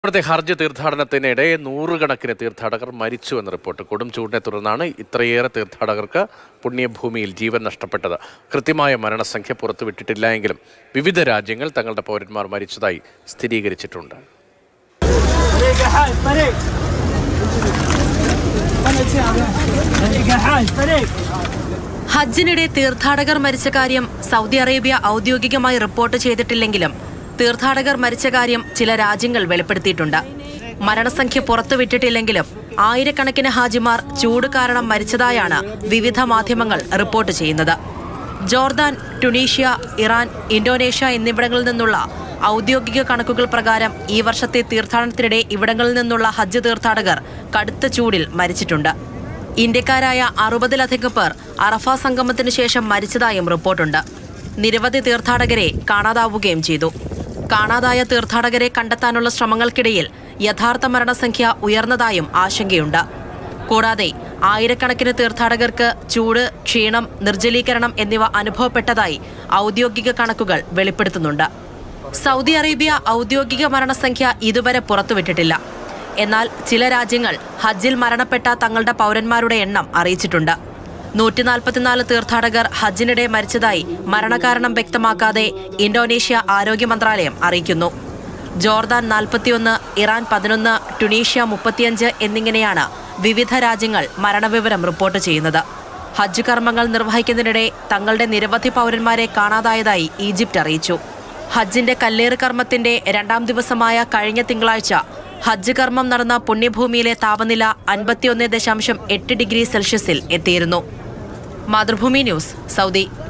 ഇവിടുത്തെ ഹർജ് തീർത്ഥാടനത്തിനിടെ നൂറുകണക്കിന് തീർത്ഥാടകർ മരിച്ചു എന്ന റിപ്പോർട്ട് കൊടും ചൂടിനെ തുടർന്നാണ് ഇത്രയേറെ തീർത്ഥാടകർക്ക് പുണ്യഭൂമിയിൽ ജീവൻ നഷ്ടപ്പെട്ടത് കൃത്യമായ മരണസംഖ്യ പുറത്തുവിട്ടിട്ടില്ല എങ്കിലും വിവിധ രാജ്യങ്ങൾ തങ്ങളുടെ പൗരന്മാർ മരിച്ചതായി സ്ഥിരീകരിച്ചിട്ടുണ്ട് طريق حاج طريق طريق حاج طريق ഹജ്ജിനിടെ തീർത്ഥാടകർ മരിച്ച കാര്യം സൗദി അറേബ്യ ഔദ്യോഗികമായി റിപ്പോർട്ട് ചെയ്തിട്ടില്ലെങ്കിലും തീർത്ഥാടകർ മരിച്ച കാര്യം ചില രാജ്യങ്ങൾ വെളിപ്പെടുത്തിയിട്ടുണ്ട് മരണസംഖ്യ പുറത്തുവിട്ടിട്ടില്ലെങ്കിലും ആയിരക്കണക്കിന് ഹാജിമാർ ചൂട് കാരണം മരിച്ചതായാണ് വിവിധ മാധ്യമങ്ങൾ റിപ്പോർട്ട് ചെയ്യുന്നത് ജോർദാൻ ടുണീഷ്യ ഇറാൻ ഇന്തോനേഷ്യ എന്നിവിടങ്ങളിൽ നിന്നുള്ള ഔദ്യോഗിക കണക്കുകൾ പ്രകാരം ഈ വർഷത്തെ തീർത്ഥാടനത്തിനിടെ ഇവിടങ്ങളിൽ നിന്നുള്ള ഹജ്ജ് തീർത്ഥാടകർ കടുത്ത ചൂടിൽ മരിച്ചിട്ടുണ്ട് ഇന്ത്യക്കാരായ അറുപതിലധികം പേർ അറഫ സംഗമത്തിന് ശേഷം മരിച്ചതായും റിപ്പോർട്ടുണ്ട് നിരവധി തീർത്ഥാടകരെ കാണാതാവുകയും ചെയ്തു കാണാതായ തീർത്ഥാടകരെ കണ്ടെത്താനുള്ള ശ്രമങ്ങൾക്കിടയിൽ യഥാർത്ഥ മരണസംഖ്യ ഉയർന്നതായും ആശങ്കയുണ്ട് കൂടാതെ ആയിരക്കണക്കിന് തീർത്ഥാടകർക്ക് ചൂട് ക്ഷീണം നിർജ്ജലീകരണം എന്നിവ അനുഭവപ്പെട്ടതായി ഔദ്യോഗിക കണക്കുകൾ വെളിപ്പെടുത്തുന്നുണ്ട് സൗദി അറേബ്യ ഔദ്യോഗിക മരണസംഖ്യ ഇതുവരെ പുറത്തുവിട്ടിട്ടില്ല എന്നാൽ ചില രാജ്യങ്ങൾ ഹജ്ജിൽ മരണപ്പെട്ട തങ്ങളുടെ പൗരന്മാരുടെ എണ്ണം അറിയിച്ചിട്ടുണ്ട് നൂറ്റി നാൽപ്പത്തിനാല് തീർത്ഥാടകർ ഹജ്ജിനിടെ മരിച്ചതായി മരണകാരണം വ്യക്തമാക്കാതെ ഇന്തോനേഷ്യ ആരോഗ്യ മന്ത്രാലയം അറിയിക്കുന്നു ജോർദാൻ നാൽപ്പത്തിയൊന്ന് ഇറാൻ പതിനൊന്ന് ടുണീഷ്യ മുപ്പത്തിയഞ്ച് എന്നിങ്ങനെയാണ് വിവിധ രാജ്യങ്ങൾ മരണവിവരം റിപ്പോർട്ട് ചെയ്യുന്നത് ഹജ്ജ് കർമ്മങ്ങൾ നിർവഹിക്കുന്നതിനിടെ തങ്ങളുടെ നിരവധി പൗരന്മാരെ കാണാതായതായി ഈജിപ്റ്റ് അറിയിച്ചു ഹജ്ജിന്റെ കല്ലേറ് കർമ്മത്തിന്റെ രണ്ടാം ദിവസമായ കഴിഞ്ഞ തിങ്കളാഴ്ച ഹജ്ജ് കർമ്മം നടന്ന പുണ്യഭൂമിയിലെ താപനില അൻപത്തിയൊന്ന് ദശാംശം എട്ട് ഡിഗ്രി സെൽഷ്യസിൽ എത്തിയിരുന്നു മാതൃഭൂമി ന്യൂസ് സൗദി